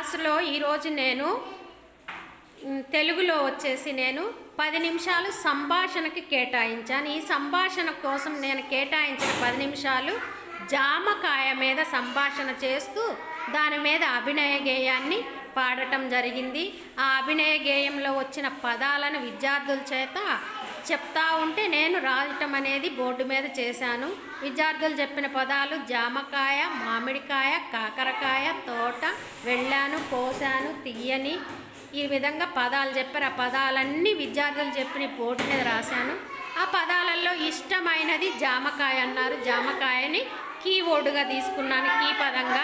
క్లాసులో ఈరోజు నేను మ్, తెలుగులో వచ్చేసి నేను పది నిమిషాలు సంభాషణకి కేటాయించాను ఈ సంభాషణ కోసం నేను కేటాయించిన పది నిమిషాలు జామకాయ మీద సంభాషణ చేస్తూ దాని మీద అభినయ గేయాన్ని పాడటం జరిగింది ఆ అభినయ గేయంలో వచ్చిన పదాలను విద్యార్థుల చేత చెప్తా ఉంటే నేను రాయటం అనేది బోర్డు మీద చేశాను విద్యార్థులు చెప్పిన పదాలు జామకాయ మామిడికాయ కాకరకాయ తోట వెళ్ళాను కోసాను తీయని ఈ విధంగా పదాలు చెప్పారు ఆ పదాలన్నీ విద్యార్థులు చెప్పిన బోర్డు మీద రాశాను ఆ పదాలలో ఇష్టమైనది జామకాయ అన్నారు జామకాయని కీవర్డ్గా తీసుకున్నాను కీ పదంగా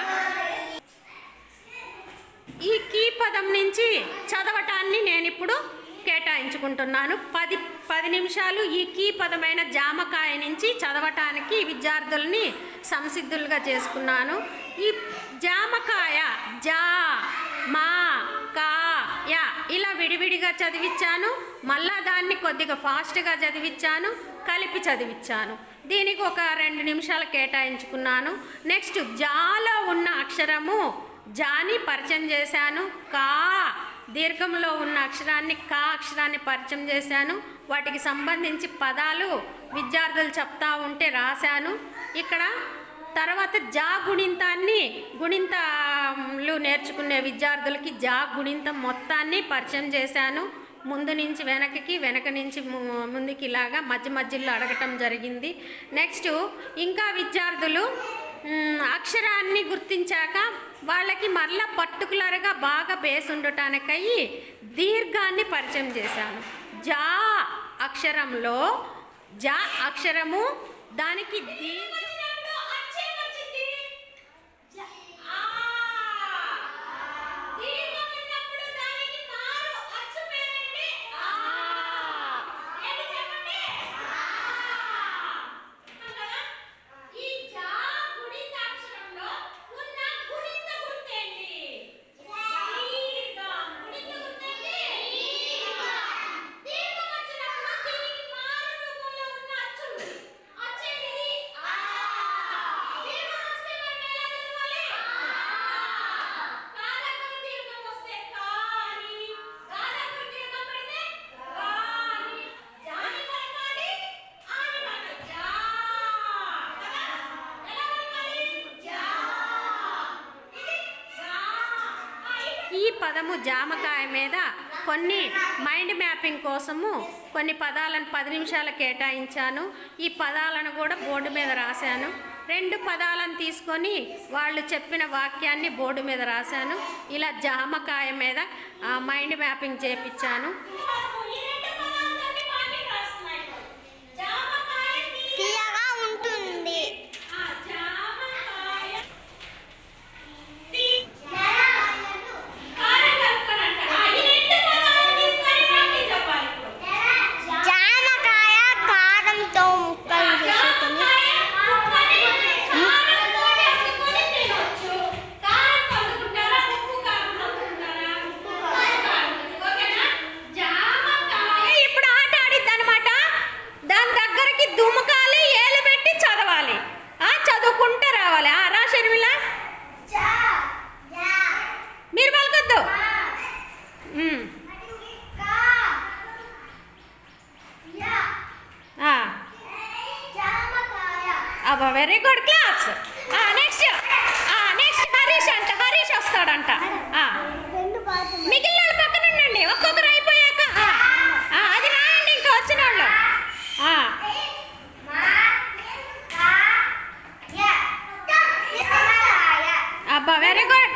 ఈ కీ పదం నుంచి చదవటాన్ని నేను ఇప్పుడు కేటాయించుకుంటున్నాను పది పది నిమిషాలు ఈ కీ పదమైన జామకాయ నుంచి చదవటానికి విద్యార్థుల్ని సంసిద్ధులుగా చేసుకున్నాను ఈ జామకాయ జా మా కా యా ఇలా విడివిడిగా చదివించాను మళ్ళా దాన్ని కొద్దిగా ఫాస్ట్గా చదివించాను కలిపి చదివించాను దీనికి ఒక రెండు నిమిషాలు కేటాయించుకున్నాను నెక్స్ట్ జాలో ఉన్న అక్షరము జాని పరిచయం చేశాను కా దీర్ఘంలో ఉన్న అక్షరాన్ని కా అక్షరాన్ని పరిచయం చేశాను వాటికి సంబంధించి పదాలు విద్యార్థులు చెప్తా ఉంటే రాశాను ఇక్కడ తర్వాత జా గుణింతాన్ని గుణింతాలు నేర్చుకునే విద్యార్థులకి జా గుణింతం మొత్తాన్ని పరిచయం చేశాను ముందు నుంచి వెనకకి వెనక నుంచి ము- ముందుకి ఇలాగా మధ్య మధ్యలో అడగటం జరిగింది నెక్స్ట్ ఇంకా విద్యార్థులు మ్, అక్షరాన్ని గుర్తించాక వాళ్ళకి మరలా పర్టికులర్గా బాగా బేస్ ఉండటానికై దీర్ఘాన్ని పరిచయం చేశాను జా అక్షరంలో జా అక్షరము దానికి దీర్ఘ ఈ పదము జామకాయ మీద కొన్ని మైండ్ మ్యాపింగ్ కోసము కొన్ని పదాలను పది నిమిషాలు కేటాయించాను ఈ పదాలను కూడా బోర్డు మీద రాశాను రెండు పదాలను తీసుకొని వాళ్ళు చెప్పిన వాక్యాన్ని బోర్డు మీద రాశాను ఇలా జామకాయ మీద ఆ, మైండ్ మ్యాపింగ్ చేపించాను తీయగా ఉంటుంది జామకాయ కారంతో ముక్కలు చేసుకుని ఇప్పుడు ఆట ఆడిద్ది అనమాట దాని దగ్గరికి దుమకాలి ఏలు పెట్టి చదవాలి ఆ చదువుకుంటే రావాలి ఆ రా షర్మిల మీరు పలకొద్దు ఉమ్, ఆ, అబ్బా very good class next next Harish అంట హరీష్ వస్తాడంట ఆ, మిగిలిన వాళ్ళు పక్కన ఉండండి ఒక్కొక్కరు అయిపోయాక ఆ, ఆ, అది రాయండి ఇంకా వచ్చిన వాళ్ళు ఆ, అబ్బా వెరీ గుడ్